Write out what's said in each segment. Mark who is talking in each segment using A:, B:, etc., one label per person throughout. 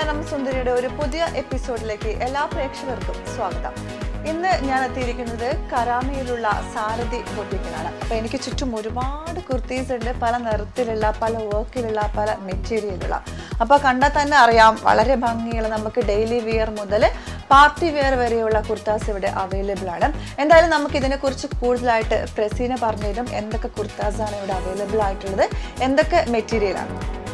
A: സുന്ദരം സുന്ദരിയുടെ ഒരു പുതിയ എപ്പിസോഡിലേക്ക് എല്ലാ പ്രേക്ഷകർക്കും സ്വാഗതം ഇന്ന് ഞാൻ എത്തിയിരിക്കുന്നത് കരാമയിലുള്ള സാരഥി ബൊട്ടിക്കിലാണ് അപ്പൊ എനിക്ക് ചുറ്റും ഒരുപാട് കുർത്തീസ് ഉണ്ട് പല നിറത്തിലുള്ള പല വർക്കിലുള്ള പല മെറ്റീരിയലുള്ള അപ്പൊ കണ്ടാൽ തന്നെ അറിയാം വളരെ ഭംഗിയുള്ള നമുക്ക് ഡെയിലി വിയർ മുതൽ പാർട്ടി വെയർ വരെയുള്ള കുർത്താസ് ഇവിടെ അവൈലബിൾ ആണ് എന്തായാലും നമുക്ക് ഇതിനെക്കുറിച്ച് കൂടുതലായിട്ട് പ്രസീന പറഞ്ഞുതരും എന്തൊക്കെ കുർത്താസ് ആണ് ഇവിടെ അവൈലബിൾ ആയിട്ടുള്ളത് എന്തൊക്കെ മെറ്റീരിയലാണ്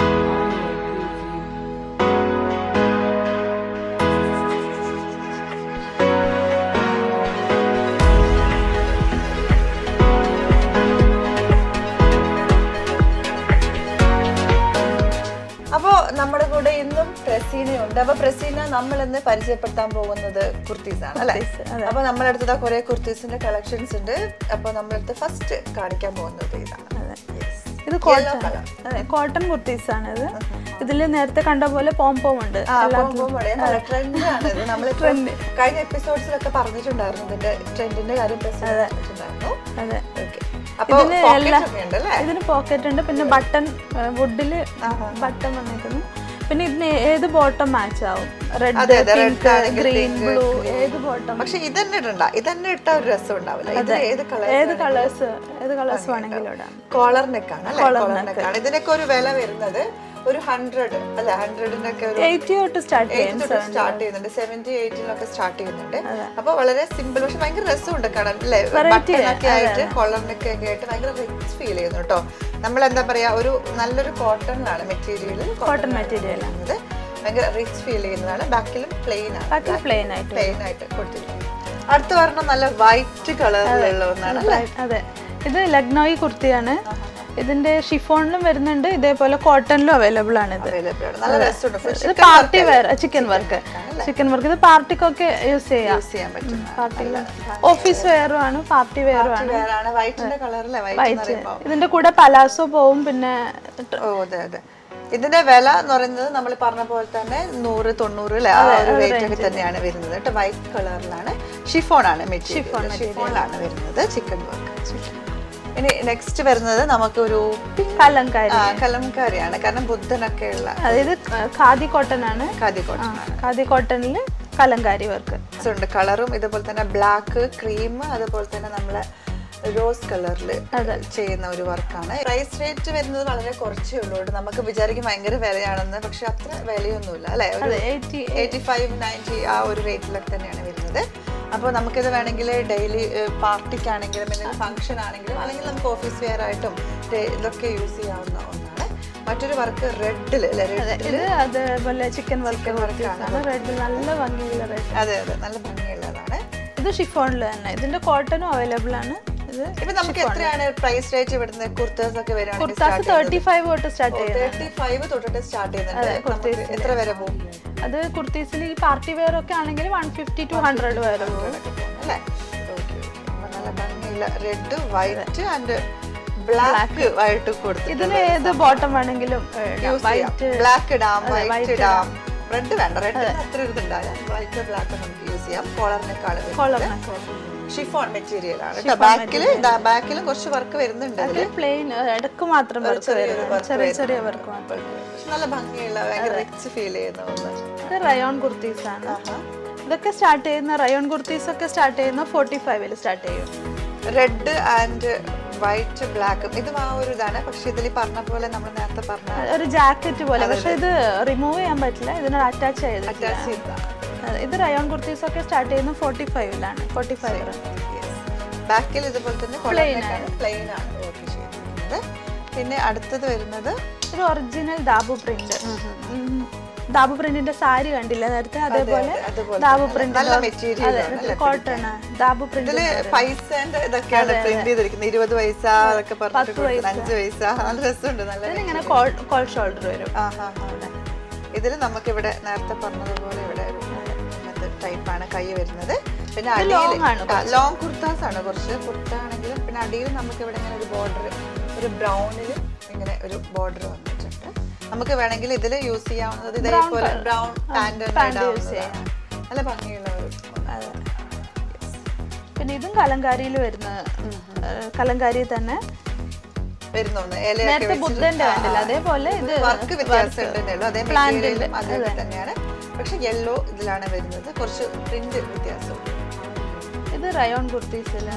A: അപ്പോ നമ്മുടെ കൂടെ ഇന്നും പ്രസീനയുണ്ട് അപ്പൊ പ്രസീന നമ്മൾ ഇന്ന് പരിചയപ്പെടുത്താൻ പോകുന്നത് കുർത്തീസ് ആണ് അല്ലെ അപ്പൊ നമ്മുടെ അടുത്ത് കുറെ കുർത്തീസിന്റെ കളക്ഷൻസ് ഉണ്ട് അപ്പൊ നമ്മുടെ അടുത്ത് ഫസ്റ്റ് കാണിക്കാൻ പോകുന്നത് ഇതാണ് Yes.
B: ഇത്
A: Yellow
B: കോട്ടൺ
A: colour.
B: അതെ കോട്ടൺ കുർത്തീസ് ആണ് ഇത് ഇതിൽ നേരത്തെ കണ്ട പോലെ പോംപോം ഉണ്ട്
A: ആ, പോകുമ്പോൾ വളരെ നല്ല trend ആണ് ഇത്. നമ്മള് കഴിഞ്ഞ എപ്പിസോഡ്സിലൊക്കെ പറഞ്ഞിട്ടുണ്ടായിരുന്നു ഇതിന്റെ ട്രെൻഡിന്റെ കാര്യം പ്രസീന പറഞ്ഞിട്ടുണ്ടായിരുന്നു
B: അതെ
A: Okay. അപ്പൊ
B: ഇതിന്
A: pockets
B: എല്ലാ
A: ഒക്കെ ഉണ്ട് അല്ലേ
B: ഇതിന് പോക്കറ്റ് ഉണ്ട് പിന്നെ ബട്ടൺ വുഡില് ബട്ടൺ വന്നേക്കുന്നു പിന്നെ ഇതിന് ഏത് ബോട്ടം മാച്ച് ആവും റെഡ്
A: അതെ, അതെ, red
B: പിങ്ക്
A: ആണെങ്കിൽ
B: ഗ്രീൻ
A: pink,
B: ബ്ലൂ
A: green.
B: ഏത് ബോട്ടം
A: പക്ഷെ ഇതന്നെ ഇടണ്ട ഇതന്നെ ഇട്ട ഒരു രസം ഉണ്ടാവില്ല ഇത് ഏത് കളർ
B: ഏത് കളേഴ്സ് ഏത് കളേഴ്സ് വേണമെങ്കിലും ഇടാം
A: കോളർ നെക്കാണ് അല്ലെ കോളർ നെക്കാണ് ഇതിനൊക്കെ ഒരു വില വരുന്നത് ഒരു ഹൺഡ്രഡ് അല്ലെ ഹൺഡ്രഡിന്റെ ഒക്കെ ഒരു
B: എയ്റ്റി തൊട്ട് സ്റ്റാർട്ട് ചെയ്യും
A: സ്റ്റാർട്ട് ചെയ്യുന്നുണ്ട് സെവന്റി എയ്റ്റിലൊക്കെ സ്റ്റാർട്ട് ചെയ്യുന്നുണ്ട് അപ്പൊ വളരെ സിമ്പിൾ പക്ഷെ ഭയങ്കര രസമുണ്ട് കാണാൻ അല്ലെ ബട്ടണൊക്കെ ആയിട്ട് കോളറിനൊക്കെ ഒക്കെ ആയിട്ട് ഭയങ്കര റിച്ച് ഫീൽ ചെയ്യുന്നു കേട്ടോ നമ്മൾ എന്താ പറയാ ഒരു നല്ലൊരു കോട്ടണിലാണ് മെറ്റീരിയൽ കോട്ടൺ
B: മെറ്റീരിയൽ
A: ചെയ്യുന്നത് ഭയങ്കര റിച്ച് ഫീൽ ചെയ്യുന്നതാണ് ബാക്കിലും പ്ലെയിൻ ആണ്
B: ബാക്കി പ്ലെയിൻ ആയിട്ട്
A: പ്ലെയിൻ ആയിട്ട് കൊടുത്തിരിക്കുന്നത് അടുത്ത പറഞ്ഞ നല്ല വൈറ്റ് കളറിലുള്ള ഒന്നാണ് അല്ലെ
B: അതെ ഇത് ലഗ്നോയി കുർത്തിയാണ് ഇതിന്റെ ഷിഫോണിലും വരുന്നുണ്ട് ഇതേപോലെ കോട്ടണിലും അവൈലബിൾ ആണ് ഇത്
A: അവൈലബിൾ ആണ് നല്ല രസമുണ്ട് ഫുൾ
B: ഇത് party wear chikan work chikan work ഇത് പാർട്ടിക്കൊക്കെ യൂസ് ചെയ്യാം
A: യൂസ് ചെയ്യാൻ പറ്റും
B: പാർട്ടി ഓഫീസ് വെയറും ആണ് പാർട്ടി വെയറും ആണ്
A: വേറാണ് വൈറ്റിന്റെ കളറിലെ വൈറ്റ് എന്ന് പറയുമ്പോ
B: ഇതിന്റെ കൂടെ പലാസോ പോവും പിന്നെ
A: ഓ അതെ അതെ ഇതിന്റെ വില എന്ന് പറയുന്നത് നമ്മൾ പറഞ്ഞ പോലെ തന്നെ നൂറ് തൊണ്ണൂറ് അല്ലെ ആ ഒരു റേറ്റ് ഒക്കെ തന്നെയാണ് വരുന്നത് കേട്ടോ വൈറ്റ് കളറിലാണ് ഷിഫോൺ ആണ് മെറ്റീരിയൽ ഷിഫോണിലാണ് വരുന്നത് ചിക്കൻ വർക്ക് ഇനി നെക്സ്റ്റ് വരുന്നത് നമുക്കൊരു
B: കലങ്കാരി
A: ആ, കലംകാരിയാണ് കാരണം ബുദ്ധനൊക്കെ ഉള്ള
B: അതായത് ഖാദി കോട്ടൺ ആണ്
A: ഖാദി കോട്ടൺ
B: ഖാദി കോട്ടണിൽ കലങ്കാരി വർക്ക്
A: ഉണ്ട് കളറും ഇതുപോലെ തന്നെ ബ്ലാക്ക് ക്രീം അതുപോലെ തന്നെ നമ്മളെ റോസ് കളറിൽ ചെയ്യുന്ന ഒരു വർക്കാണ് പ്രൈസ് റേറ്റ് വരുന്നത് വളരെ കുറച്ചേ ഉള്ളൂ കേട്ടോ. നമുക്ക് വിചാരിക്കും ഭയങ്കര വിലയാണെന്ന് പക്ഷെ അത്ര വിലയൊന്നുമില്ല അല്ലെ
B: അതെ എയ്റ്റി
A: എയ്റ്റി ഫൈവ് നയൻറ്റി ആ ഒരു റേറ്റിലൊക്കെ തന്നെയാണ് വരുന്നത് അപ്പോൾ നമുക്കിത് വേണമെങ്കിൽ ഡെയിലി പാർട്ടിക്കാണെങ്കിലും എന്തെങ്കിലും ഫംഗ്ഷൻ ആണെങ്കിലും അല്ലെങ്കിൽ നമുക്ക് ഓഫീസ് വെയർ ആയിട്ടും ഡേ- ഇതൊക്കെ യൂസ് ചെയ്യാവുന്ന ഒന്നാണ് മറ്റൊരു വർക്ക് റെഡിൽ അല്ലെ റെഡ്
B: ഇത് അതേപോലെ ചിക്കൻ വർക്ക് വർക്കാണ് റെഡ് നല്ല ഭംഗിയുള്ള റെഡ്
A: അതെ അതെ നല്ല ഭംഗിയുള്ളതാണ്
B: ഇത് ഷിഫോണിൽ തന്നെ ഇതിന്റെ കോട്ടണും അവൈലബിൾ ആണ് ഇത്
A: ഇപ്പൊ നമുക്ക് എത്രയാണ് പ്രൈസ് റേറ്റ് ഇവിടുന്ന് കുർത്താസ് ഒക്കെ വരികയാണെങ്കിൽ
B: കുർത്താസ് തേർട്ടി ഫൈവ് തൊട്ട് സ്റ്റാർട്ട് ചെയ്യും
A: തേർട്ടി ഫൈവ് തൊട്ടിട്ട് സ്റ്റാർട്ട് ചെയ്യുന്നുണ്ട് നമുക്ക് എത്ര വരെ പോകും
B: അത് കുർത്തീസിൽ ഈ പാർട്ടി വെയർ ഒക്കെ ആണെങ്കിൽ വൺ ഫിഫ്റ്റി ടു ഹൺഡ്രഡ് വരെ പോകും
A: അല്ലേ ഓക്കെ നല്ല ഭംഗിയുള്ള റെഡ് വൈറ്റ് ആൻഡ് ബ്ലാക്ക് ആയിട്ട് കൊടുത്തു
B: ഇതിന് ഏത് ബോട്ടം വേണമെങ്കിലും വൈറ്റ്
A: ബ്ലാക്ക് ഇടാം വൈറ്റ് ഇടാം റെഡ് വേണ്ട റെഡ് അത്ര ഇതുണ്ടാകാം വൈറ്റ് ബ്ലാക്ക് നമുക്ക് യൂസ് ചെയ്യാം കോളറിനേക്കാൾ
B: കോളറിനൊക്കെ
A: ഷിഫോൺ മെറ്റീരിയൽ ആണ് കേട്ടോ ബാക്കിൽ ബാക്കിലും കുറച്ച് വർക്ക് വരുന്നുണ്ട് ഇതില്
B: പ്ലെയിൻ ഇടക്ക് മാത്രം വർക്ക് വരുന്നത് ചെറിയ ചെറിയ വർക്ക് മാത്രം
A: പക്ഷെ നല്ല ഭംഗിയുള്ള ഭയങ്കര റിച്ച് ഫീൽ ചെയ്യുന്ന ഒന്ന്
B: ഇത് റയോൺ കുർത്തീസ് ആണ് ഇതൊക്കെ സ്റ്റാർട്ട് ചെയ്യുന്ന റയോൺ കുർത്തീസ് ഒക്കെ സ്റ്റാർട്ട് ചെയ്യുന്ന ഫോർട്ടി ഫൈവിൽ സ്റ്റാർട്ട് ചെയ്യും
A: റെഡ് ആൻഡ് വൈറ്റ് ബ്ലാക്കും ഇതും ആ ഒരു ഇതാണ് പക്ഷെ ഇതിൽ പറഞ്ഞ പോലെ നമ്മൾ നേരത്തെ പറഞ്ഞ
B: ഒരു ജാക്കറ്റ് പോലെ പക്ഷെ ഇത് റിമൂവ് ചെയ്യാൻ പറ്റില്ല ഇതിനോട് അറ്റാച്ച് ചെയ്ത്
A: അറ്റാച്ച് ചെയ്തതാണ്
B: ഇത് റയോൺ കുർത്തീസ് ഒക്കെ സ്റ്റാർട്ട് ചെയ്യുന്നത് ഫോർട്ടി ഫൈവിലാണ് ഫോർട്ടി ഫൈവ്
A: ബാക്കിൽ ഇതുപോലെ തന്നെ പ്ലെയിൻ ആണ് വർക്ക് ചെയ്തിരിക്കുന്നത് പിന്നെ അടുത്തത് വരുന്നത്
B: ഒരു ഒറിജിനൽ ദാബു പ്രിന്റ് ദാബു പ്രിന്റിന്റെ സാരി കണ്ടില്ല നേരത്തെ അതേപോലെ
A: അതുപോലെ
B: ദാബു പ്രിന്റ്
A: നല്ല മെറ്റീരിയൽ
B: കോട്ടൺ ദാബു പ്രിന്റ്
A: ഇതില് പൈസേന്റെ ഇതൊക്കെയാണ് പ്രിന്റ് ചെയ്തിരിക്കുന്നത് ഇരുപത് പൈസ അതൊക്കെ പറഞ്ഞിട്ട് കൊടുക്കുന്നത് അഞ്ച് പൈസ നല്ല രസമുണ്ട് നല്ല
B: ഇങ്ങനെ കോൾ ഷോൾഡർ വരും
A: ആ ഹാ ഹാ ഇതിൽ നമുക്കിവിടെ നേരത്തെ പറഞ്ഞതുപോലെ ഇവിടെ ഒരു ടൈപ്പാണ് കൈ വരുന്നത് പിന്നെ അടിയിൽ ലോങ് കുർത്താസ് ആണ് കുറച്ച് കുർത്ത ആണെങ്കിലും പിന്നെ അടിയിൽ നമുക്ക് ഇവിടെ ഇങ്ങനെ ഒരു ബോർഡർ ഒരു ബ്രൗണിൽ ഇങ്ങനെ ഒരു ബോർഡർ വന്നിട്ടുണ്ട് നമുക്ക് വേണമെങ്കിൽ ഇതിൽ യൂസ് ചെയ്യാവുന്നത് ഇതേപോലെ ബ്രൗൺ പാൻറ് നല്ല ഭംഗിയുള്ള ഒരു
B: പിന്നെ ഇതും കലങ്കാരിയിൽ വരുന്ന കലങ്കാരി തന്നെ
A: വരുന്നുണ്ട് ഇലയൊക്കെ
B: നേരത്തെ
A: വെച്ചിട്ട്
B: ബുദ്ധന്റെ കണ്ടില്ല അതേപോലെ ഇത്
A: വർക്ക് വ്യത്യാസം ഉണ്ടെന്നേ ഉള്ളൂ അതേ
B: Plant
A: മെറ്റീരിയലും
B: ഉണ്ട്.
A: അതേപോലെ തന്നെയാണ് പക്ഷെ യെല്ലോ ഇതിലാണ് വരുന്നത് കുറച്ച് പ്രിന്റ് വ്യത്യാസം
B: ഇത് റയോൺ കുർത്തീസില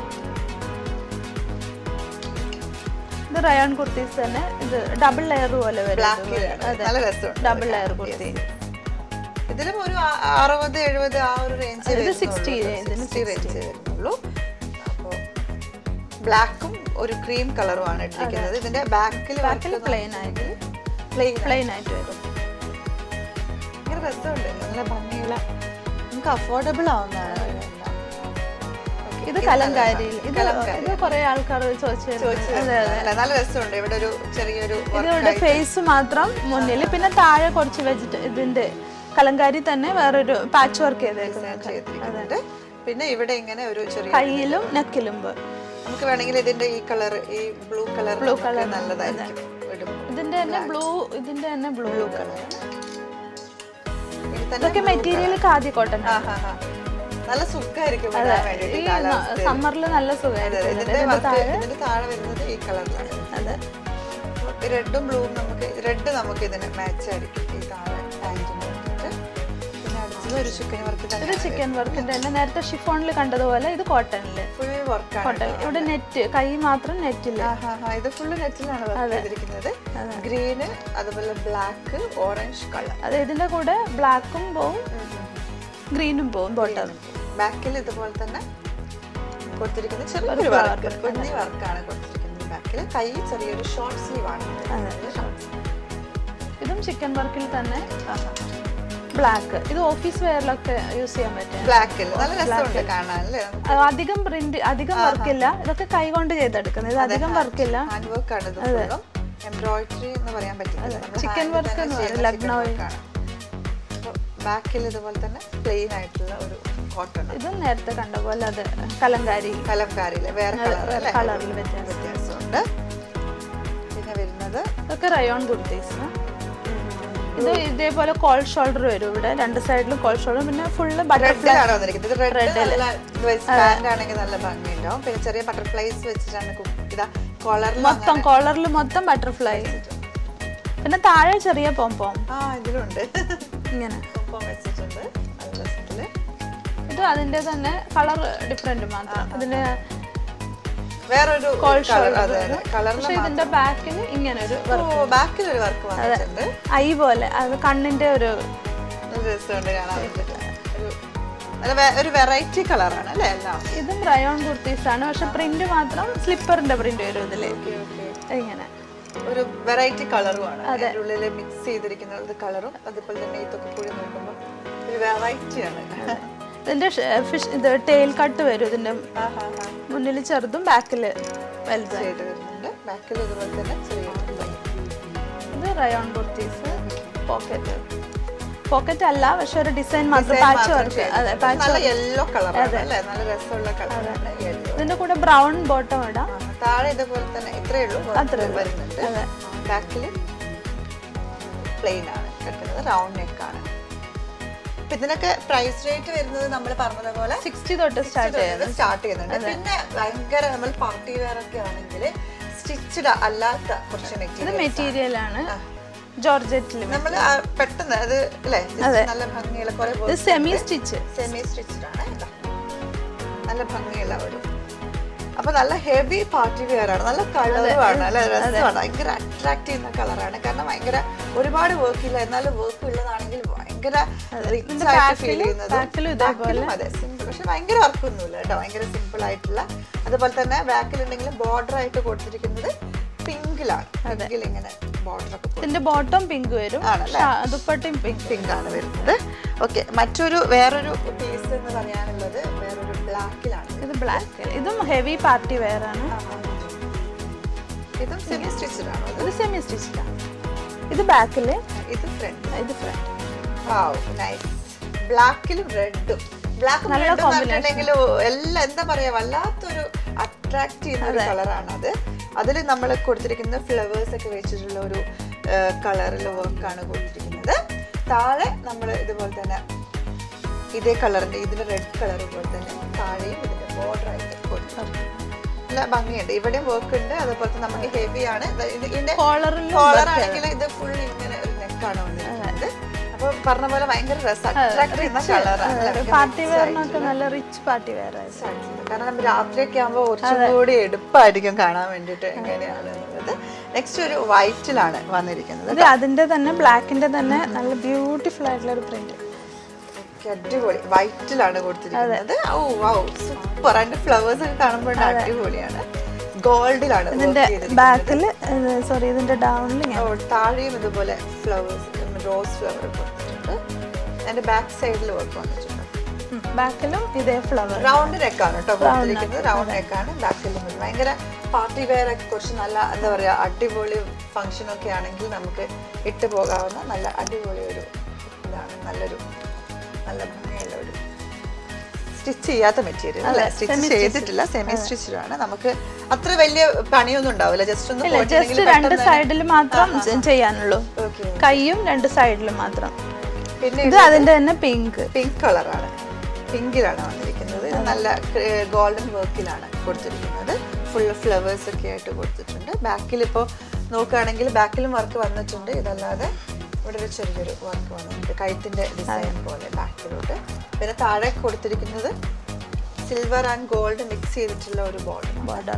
B: ഇത് റയോൺ കുർത്തീസ് തന്നെ ഇത് ഡബിൾ ലെയർ പോലെ വരും
A: ബ്ലാക്കിലാണ്
B: അതെ
A: നല്ല രസമുണ്ട്
B: ഡബിൾ ലെയർ കുർത്തി
A: ഇതിലും ഒരു ആ- അറുപത് എഴുപത് ആ ഒരു റേഞ്ച്
B: ഇത് 60 ഇതിന്
A: സിക്സ്റ്റി റേഞ്ച് വരുന്നുള്ളൂ അപ്പോൾ ബ്ലാക്കും ഒരു ക്രീം കളറുമാണ് ഇട്ടിരിക്കുന്നത് ഇതിന്റെ ബാക്കിൽ
B: ബാക്കിൽ പ്ലെയിൻ ആയിട്ട്
A: പ്ലെയിൻ
B: പ്ലെയിൻ ആയിട്ട് വരും
A: ഭയങ്കര രസമുണ്ട് നല്ല ഭംഗിയുള്ള നമുക്ക് അഫോർഡബിൾ ആവുന്നതാണ് ഇതെല്ലാം. Okay,
B: ഇത്
A: ഇത്
B: കലങ്കാരിയിൽ ഇത്
A: കലങ്കാരി.
B: ഇത് കുറെ ആൾക്കാർ ചോദിച്ചു
A: ചോദിച്ചു
B: അതെ അതെ
A: അല്ല, നല്ല രസമുണ്ട് ഇവിടെ ഒരു ചെറിയൊരു work
B: ഇതിവിടെ ഫേസ് മാത്രം മുന്നിൽ പിന്നെ താഴെ കുറച്ച് വെജിറ്റ ഇതിന്റെ കലങ്കാരി തന്നെ വേറൊരു പാച്ച് വർക്ക് ചെയ്തേക്കുന്നത്
A: ചെയ്തിരിക്കുന്നുണ്ട് പിന്നെ ഇവിടെ ഇങ്ങനെ ഒരു ചെറിയ
B: കയ്യിലും നെക്കിലും പോ-
A: നമുക്ക് വേണമെങ്കിൽ ഇതിന്റെ ഈ കളർ ഈ ബ്ലൂ കളർ ബ്ലൂ കളർ നല്ലതായിരിക്കും ഇടുമ്പോൾ
B: ഇതിന്റെ തന്നെ ബ്ലൂ ഇതിന്റെ തന്നെ ബ്ലൂ കളർ
A: ഇനി തന്നെ
B: ഇതൊക്കെ മെറ്റീരിയൽ ഖാദി കോട്ടൺ
A: ആ, ആ, ആ. നല്ല സുഖമായിരിക്കും ഇടാൻ വേണ്ടിയിട്ട്
B: ഈ
A: കാലാവസ്ഥ
B: സമ്മറിൽ നല്ല സുഖമായിരിക്കും
A: ഇതിന്റെ വർക്ക് ഇതിന്റെ താഴെ വരുന്നത് ഈ കളറിലാണ്
B: അതെ
A: റെഡും ബ്ലൂവും നമുക്ക് റെഡ് നമുക്ക് ഇതിന് മാച്ച് ആയിരിക്കും ഈ താഴെ പാൻറ്റിന് വേണ്ടിയിട്ട് പിന്നെ അടുത്തത് ഒരു ചിക്കൻ വർക്ക്
B: ഇത്
A: തന്നെ
B: ചിക്കൻ വർക്കിന്റെ തന്നെ നേരത്തെ ഷിഫോണിൽ കണ്ടതുപോലെ ഇത് കോട്ടണില്
A: ഫുൾ വർക്കാണ്
B: കോട്ടൺ ഇവിടെ നെറ്റ് കൈ മാത്രം നെറ്റില്ല
A: ഇത് ഫുള്ള് നെറ്റിലാണ് വർക്ക് ചെയ്തിരിക്കുന്നത് ഗ്രീന് അതുപോലെ ബ്ലാക്ക് ഓറഞ്ച് കളർ
B: അത് ഇതിന്റെ കൂടെ ബ്ലാക്കും പോവും ഗ്രീനും പോവും ബോട്ടം
A: ബാക്കിൽ ഇതുപോലെ തന്നെ കൊടുത്തിരിക്കുന്നത് ചെറിയൊരു വർക്ക് കുഞ്ഞി വർക്കാണ് കൊടുത്തിരിക്കുന്നത് ബാക്കിൽ കൈ ചെറിയൊരു ഷോർട്ട് സ്ലീവ് ആണ്
B: ഇതും ചിക്കൻ വർക്കിൽ തന്നെ ബ്ലാക്ക് ഇത് ഓഫീസ് വെയറിലൊക്കെ യൂസ് ചെയ്യാൻ പറ്റും
A: ബ്ലാക്കിൽ നല്ല രസമുണ്ട് കാണാൻ അല്ലേ
B: അത് അധികം പ്രിന്റ് അധികം വർക്കില്ല ഇതൊക്കെ കൈ കൊണ്ട് ചെയ്തെടുക്കുന്നത് ഇത് അധികം വർക്കില്ല
A: ഹാൻഡ് വർക്ക് ആണ് ഇത് ഫുള്ളും എംബ്രോയിഡറി എന്ന് പറയാൻ പറ്റില്ല
B: Chicken work എന്ന് പറയും, ലക്നൗവിൽ.
A: ബാക്കിൽ ഇതുപോലെ തന്നെ പ്ലെയിൻ ആയിട്ടുള്ള ഒരു കോട്ടൺ
B: ഇതും നേരത്തെ കണ്ട പോലെ അത് കലങ്കാരി
A: കലംകാരിയിലെ വേറെ കളർ അല്ലേ
B: കളറിൽ വ്യത്യാസം
A: വ്യത്യാസമുണ്ട് പിന്നെ വരുന്നത്
B: ഇതൊക്കെ റയോൺ കുർത്തീസ് ഇത് ഇതേപോലെ കോൾ ഷോൾഡർ വരും ഇവിടെ രണ്ട് സൈഡിലും കോൾ ഷോൾഡർ പിന്നെ ഫുള്ള് ബട്ടർഫ്ലൈ
A: റെഡിലാണ് വന്നിരിക്കുന്നത് ഇത് റെഡ് നല്ല സ്പാൻഡ് ആണെങ്കിൽ നല്ല ഭംഗിയുണ്ടാവും പിന്നെ ചെറിയ ബട്ടർഫ്ലൈസ് വെച്ചിട്ടാണ് കുക്ക് ഇതാ കോളറിൽ
B: മൊത്തം കോളറിൽ മൊത്തം ബട്ടർഫ്ലൈ പിന്നെ താഴെ ചെറിയ പോംപോം
A: ആ ഇതിലുണ്ട്
B: ഇങ്ങനെ
A: ഒപ്പം വെച്ചിട്ടുണ്ട് നല്ല രസത്തില്
B: ഇത് അതിന്റെ തന്നെ കളർ ഡിഫറെന്റ് മാത്രം ഇതിന്റെ
A: വേറൊരു
B: കോൾ
A: കളർ
B: ഷോൾഡർ
A: അതെ അതെ കളറിൽ
B: പക്ഷെ ഇതിന്റെ ബാക്കിൽ ഇങ്ങനെ ഒരു
A: ബാക്കിൽ ഒരു വർക്ക് വന്നിട്ടുണ്ട്
B: ഐ പോലെ അത് കണ്ണിന്റെ ഒരു
A: നല്ല രസമുണ്ട് കാണാൻ വേണ്ടിയിട്ട് ഒരു നല്ല വെ- ഒരു വെറൈറ്റി കളറാണ് അല്ലേ എല്ലാം
B: ഇതും റയോൺ കുർത്തീസ് ആണ് പക്ഷെ പ്രിന്റ് മാത്രം സ്ലിപ്പറിന്റെ പ്രിന്റ് വരും ഇതില് ഇങ്ങനെ
A: ഒരു വെറൈറ്റി കളറുമാണ് അതിൻ്റെ ഉള്ളിൽ മിക്സ് ചെയ്തിരിക്കുന്നത് കളറും അതുപോലെ തന്നെ ഇതൊക്കെ കൂടി നോക്കുമ്പോൾ ഒരു വെറൈറ്റിയാണ്
B: ഇതിന്റെ ഫിഷ് ഇത് ടെയിൽ കട്ട് വരും ഇതിന്റെ മുന്നിൽ ചെറുതും ബാക്കില് വലുത്
A: ചെയ്ത് വരുന്നുണ്ട് ബാക്കിൽ ഇതുപോലെ തന്നെ ചെറിയ
B: ഇത് റയോൺ കുർത്തീസ് പോക്കറ്റ് പോക്കറ്റ് അല്ല പക്ഷെ ഒരു ഡിസൈൻ മാത്രം പാച്ച് വർക്ക് അതെ പാച്ച്
A: നല്ല യെല്ലോ കളറാണ് അല്ലേ നല്ല രസമുള്ള കളറാണ് യെല്ലോ
B: ഇതിന്റെ കൂടെ ബ്രൗൺ ബോട്ടം ഇടാം
A: താഴെ ഇതുപോലെ തന്നെ ഇത്രയേ ഉള്ളൂ work വരുന്നുണ്ട് ബാക്കിൽ പ്ലെയിൻ ആണ് കിടക്കുന്നത് റൗണ്ട് നെക്ക് ആണ് അപ്പൊ ഇതിനൊക്കെ പ്രൈസ് റേറ്റ് വരുന്നത് നമ്മൾ പറഞ്ഞതുപോലെ
B: സിക്സ്റ്റി തൊട്ട് സ്റ്റാർട്ട് ചെയ്യാം
A: സ്റ്റാർട്ട് ചെയ്യുന്നുണ്ട് പിന്നെ ഭയങ്കര നമ്മൾ പാർട്ടി വെയർ ഒക്കെ ആണെങ്കിൽ സ്റ്റിച്ചഡ് അല്ലാത്ത കുറച്ച്
B: ഇത്
A: മെറ്റീരിയൽ
B: മെറ്റീരിയൽ ആണ് ജോർജറ്റിൽ
A: നമ്മൾ പെട്ടെന്ന് അത് അല്ലേ നല്ല ഭംഗിയുള്ള കുറെ
B: ഇത് സെമി സ്റ്റിച്ച്
A: സെമി സ്റ്റിച്ചഡ് ആണ് ഇതാ. നല്ല ഭംഗിയുള്ള ഒരു അപ്പൊ നല്ല ഹെവി പാർട്ടി വെയർ ആണ് നല്ല കളറുമാണ് നല്ല രസമാണ് ഭയങ്കര അട്രാക്ട് ചെയ്യുന്ന കളറാണ് കാരണം ഭയങ്കര ഒരുപാട് വർക്ക് ഇല്ല എന്നാലും വർക്ക് ഉള്ളതാണെങ്കിൽ ഭയങ്കര റിച്ച് ആയിട്ട് ഫീൽ ചെയ്യുന്നത്
B: ബാക്കിലും ഇതേപോലെ
A: അതെ സിമ്പിൾ പക്ഷെ ഭയങ്കര വർക്കൊന്നുമില്ല കേട്ടോ ഭയങ്കര സിമ്പിൾ ആയിട്ടുള്ള അതുപോലെ തന്നെ ബാക്കിലുണ്ടെങ്കിൽ ബോർഡർ ആയിട്ട് കൊടുത്തിരിക്കുന്നത് പിങ്കിലാണ് പിങ്കിൽ ഇങ്ങനെ ബോർഡർ ഒക്കെ
B: ഇതിന്റെ ബോട്ടം പിങ്ക് വരും
A: ആണല്ലേ?
B: ഷാ- ദുപ്പട്ടയും പിങ്ക്
A: പിങ്ക് ആണ് വരുന്നത് ഓക്കെ മറ്റൊരു വേറൊരു പീസ് എന്ന് പറയാനുള്ളത് വേറൊരു ബ്ലാക്കിലാണ്
B: ഇത് ബ്ലാക്ക് ഇതും ഹെവി പാർട്ടി വെയർ ആണ്
A: ഇതും സെമി സ്റ്റിച്ചഡ് ആണോ ഇത്
B: ഇത് സെമി സ്റ്റിച്ചാണ് ഇത് ബാക്കില്
A: ഇത് ഫ്രണ്ട്
B: ഇത് ഫ്രണ്ട്
A: നൈസ് ബ്ലാക്കിലും റെഡും ബ്ലാക്കും റെഡും പറഞ്ഞിട്ടുണ്ടെങ്കിൽ എല്ലാം എന്താ പറയാ വല്ലാത്തൊരു അട്രാക്ട് ചെയ്യുന്ന ഒരു കളറാണ് അത് അതിൽ നമ്മൾ കൊടുത്തിരിക്കുന്ന ഫ്ലവേഴ്സ് ഒക്കെ വെച്ചിട്ടുള്ള ഒരു കളറിൽ വർക്കാണ് കൊടുത്തിരിക്കുന്നത് താഴെ നമ്മൾ ഇതുപോലെ തന്നെ ഇതേ കളറിന്റെ ഇതിന്റെ റെഡ് കളർ പോലെ തന്നെ താഴെയും ഇതിന്റെ ബോർഡർ ആയിട്ട് കൊടുത്തിട്ടുണ്ട് നല്ല ഭംഗിയുണ്ട് ഇവിടെയും വർക്ക് ഉണ്ട് അതുപോലെ തന്നെ നമുക്ക് ഹെവി ആണ് ഇത് ഇത് ഇതിന്റെ
B: കോളറിൽ
A: കോളർ ആണെങ്കിൽ ഇത് ഫുൾ ഇങ്ങനെ ഒരു നെക്കാണ് വന്നിരിക്കുന്നത് അപ്പൊ പറഞ്ഞ പോലെ ഭയങ്കര രസം അട്രാക്ട് ചെയ്യുന്ന കളറാണ്
B: പാർട്ടി വെയറിനൊക്കെ നല്ല റിച്ച് പാർട്ടി വെയർ ആയിരുന്നു
A: കാരണം നമ്മൾ രാത്രിയൊക്കെ ആകുമ്പോൾ കുറച്ചും കൂടി എടുപ്പായിരിക്കും കാണാൻ വേണ്ടിയിട്ട് എങ്ങനെയാണ് എന്നുള്ളത് നെക്സ്റ്റ് ഒരു വൈറ്റിലാണ് വന്നിരിക്കുന്നത്
B: ഇത് അതിന്റെ തന്നെ ബ്ലാക്കിന്റെ തന്നെ നല്ല ബ്യൂട്ടിഫുൾ ആയിട്ടുള്ള ഒരു പ്രിന്റ്
A: ഒക്കെ അടിപൊളി വൈറ്റിലാണ് കൊടുത്തിരിക്കുന്നത് ഓ വൗ സൂപ്പർ അതിന്റെ ഫ്ലവേഴ്സ് ഒക്കെ കാണുമ്പോൾ അടിപൊളിയാണ് ഗോൾഡിലാണ്
B: ഇതിന്റെ ബാക്കിൽ സോറി ഇതിന്റെ ഡൗണിൽ ഞാൻ
A: താഴെയും ഇതുപോലെ ഫ്ലവേഴ്സ് റോസ് ഫ്ലവർ കൊടുത്തിട്ടുണ്ട് അതിന്റെ ബാക്ക് സൈഡിൽ വർക്ക് വന്നിട്ടുണ്ട്
B: ബാക്കിലും ഇതേ ഫ്ലവർ
A: റൗണ്ട് നെക്കാണ് കേട്ടോ കൊടുത്തിരിക്കുന്നത് റൗണ്ട് നെക്കാണ് ബാക്കിലും ഭയങ്കര പാർട്ടി വെയർ ഒക്കെ കുറച്ച് നല്ല എന്താ പറയാ അടിപൊളി ഫംഗ്ഷൻ ഒക്കെ ആണെങ്കിൽ നമുക്ക് ഇട്ട് പോകാവുന്ന നല്ല അടിപൊളി ഒരു ഇതാണ് നല്ലൊരു നല്ല ഭംഗിയുള്ള ഒരു സ്റ്റിച്ച് ചെയ്യാത്ത മെറ്റീരിയൽ അല്ലേ സ്റ്റിച്ച് ചെയ്തിട്ടില്ല സെമി സ്റ്റിച്ചഡ് ആണ് നമുക്ക് അത്ര വലിയ പണിയൊന്നും ഉണ്ടാവില്ല ജസ്റ്റ് ഒന്ന്
B: ജസ്റ്റ് രണ്ട് സൈഡിൽ മാത്രം ചെ- ചെയ്യാനുള്ളൂ
A: ഓക്കെ
B: കൈയും രണ്ട് സൈഡിലും മാത്രം
A: പിന്നെ
B: ഇത് അതിന്റെ തന്നെ പിങ്ക്
A: പിങ്ക് കളറാണ് പിങ്കിലാണ് വന്നിരിക്കുന്നത് ഇത് നല്ല ഗോൾഡൻ വർക്കിലാണ് കൊടുത്തിരിക്കുന്നത് ഫുൾ ഫ്ലവേഴ്സ് ഒക്കെ ആയിട്ട് കൊടുത്തിട്ടുണ്ട് ബാക്കിൽ ഇപ്പോൾ നോക്കുകയാണെങ്കിൽ ബാക്കിലും വർക്ക് വന്നിട്ടുണ്ട് ഇതല്ലാതെ ഇവിടെ ഒരു ചെറിയൊരു വർക്ക് വന്നിട്ടുണ്ട് കഴുത്തിന്റെ ഡിസൈൻ പോലെ ബാക്കിലോട്ട് പിന്നെ താഴെ കൊടുത്തിരിക്കുന്നത് സിൽവർ ആൻഡ് ഗോൾഡ് മിക്സ് ചെയ്തിട്ടുള്ള ഒരു ബോർഡർ
B: ബോർഡർ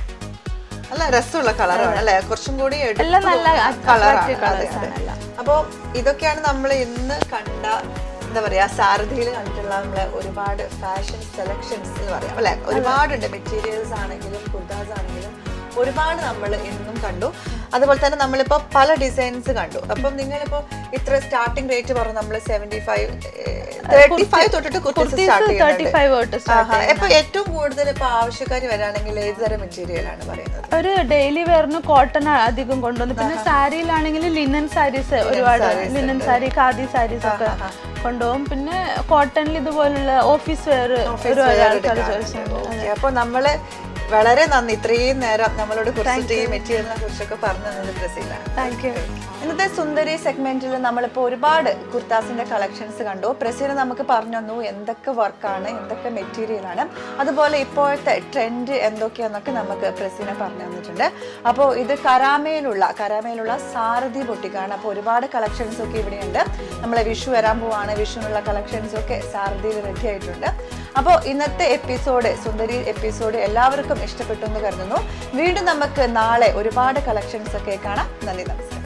A: നല്ല രസമുള്ള കളറാണ് അല്ലേ കുറച്ചും കൂടി
B: എല്ലാം നല്ല attractive colours ആണ്
A: കളറാണ്
B: എല്ലാം.
A: അപ്പോൾ ഇതൊക്കെയാണ് നമ്മൾ ഇന്ന് കണ്ട എന്താ പറയാ സാരഥിയിൽ കണ്ടിട്ടുള്ള നമ്മളെ ഒരുപാട് ഫാഷൻ സെലക്ഷൻസ് എന്ന് പറയാം അല്ലെ ഒരുപാടുണ്ട് മെറ്റീരിയൽസ് ആണെങ്കിലും കുർദാസ് ആണെങ്കിലും ഒരുപാട് നമ്മൾ ഇന്നും കണ്ടു അതുപോലെ തന്നെ നമ്മളിപ്പോ പല ഡിസൈൻസ് കണ്ടു അപ്പം നിങ്ങളിപ്പോ ഇത്ര സ്റ്റാർട്ടിംഗ് റേറ്റ് പറഞ്ഞു നമ്മൾ സെവന്റി ഫൈവ് തേർട്ടി ഫൈവ് തൊട്ടിട്ട് കുർത്തീസ് സ്റ്റാർട്ട്
B: തേർട്ടി
A: ചെയ്യുന്നുണ്ട്
B: ഫൈവ് തൊട്ട് start
A: ആഹാ. ഇപ്പൊ ഏറ്റവും കൂടുതൽ ഇപ്പൊ ആവശ്യക്കാർ വരാണെങ്കിൽ ഏത് തരം മെറ്റീരിയൽ ആണ് പറയുന്നത്
B: ഒരു ഡെയിലി വെയറിന് കോട്ടൺ അധികം കൊണ്ടുവന്നു പിന്നെ സാരിയിലാണെങ്കിൽ ലിനൻ സാരീസ് ഒരുപാട് ലിനൻ സാരി ഖാദി സാരീസ് ഒക്കെ കൊണ്ടുപോകും പിന്നെ കോട്ടണിൽ ഇതുപോലുള്ള ഓഫീസ് വെയർ ഒരുപാട് ആൾക്കാർ ചോദിച്ചിട്ടുണ്ട്
A: ഓക്കെ അപ്പൊ നമ്മള് വളരെ നന്ദി ഇത്രയും നേരം നമ്മളോട് കുറിച്ചിട്ട് ഈ മെറ്റീരിയലിനെ കുറിച്ചൊക്കെ പറഞ്ഞു തന്നത് ബ്രസീലാണ്
B: താങ്ക് യു
A: ഇന്നത്തെ സുന്ദരി സെഗ്മെന്റിൽ നമ്മളിപ്പോൾ ഒരുപാട് കുർത്താസിന്റെ കളക്ഷൻസ് കണ്ടു പ്രസീന നമുക്ക് പറഞ്ഞു തന്നു എന്തൊക്കെ വർക്കാണ് എന്തൊക്കെ മെറ്റീരിയൽ ആണ് അതുപോലെ ഇപ്പോഴത്തെ ട്രെൻഡ് എന്തൊക്കെയാന്നൊക്കെ നമുക്ക് പ്രസീന പറഞ്ഞു തന്നിട്ടുണ്ട് അപ്പോൾ ഇത് കരാമയിലുള്ള കരാമയിലുള്ള സാരഥി ബൊട്ടിക്കാണ് അപ്പോൾ ഒരുപാട് കളക്ഷൻസ് ഒക്കെ ഇവിടെയുണ്ട് നമ്മളെ വിഷു വരാൻ പോവാണ് വിഷുവിനുള്ള കളക്ഷൻസ് ഒക്കെ സാരഥിയിൽ റെഡി ആയിട്ടുണ്ട് അപ്പോൾ ഇന്നത്തെ എപ്പിസോഡ് സുന്ദരി എപ്പിസോഡ് എല്ലാവർക്കും ഇഷ്ടപ്പെട്ടു എന്ന് കരുതുന്നു വീണ്ടും നമുക്ക് നാളെ ഒരുപാട് കളക്ഷൻസ് ഒക്കെ കാണാം നന്ദി നമസ്കാരം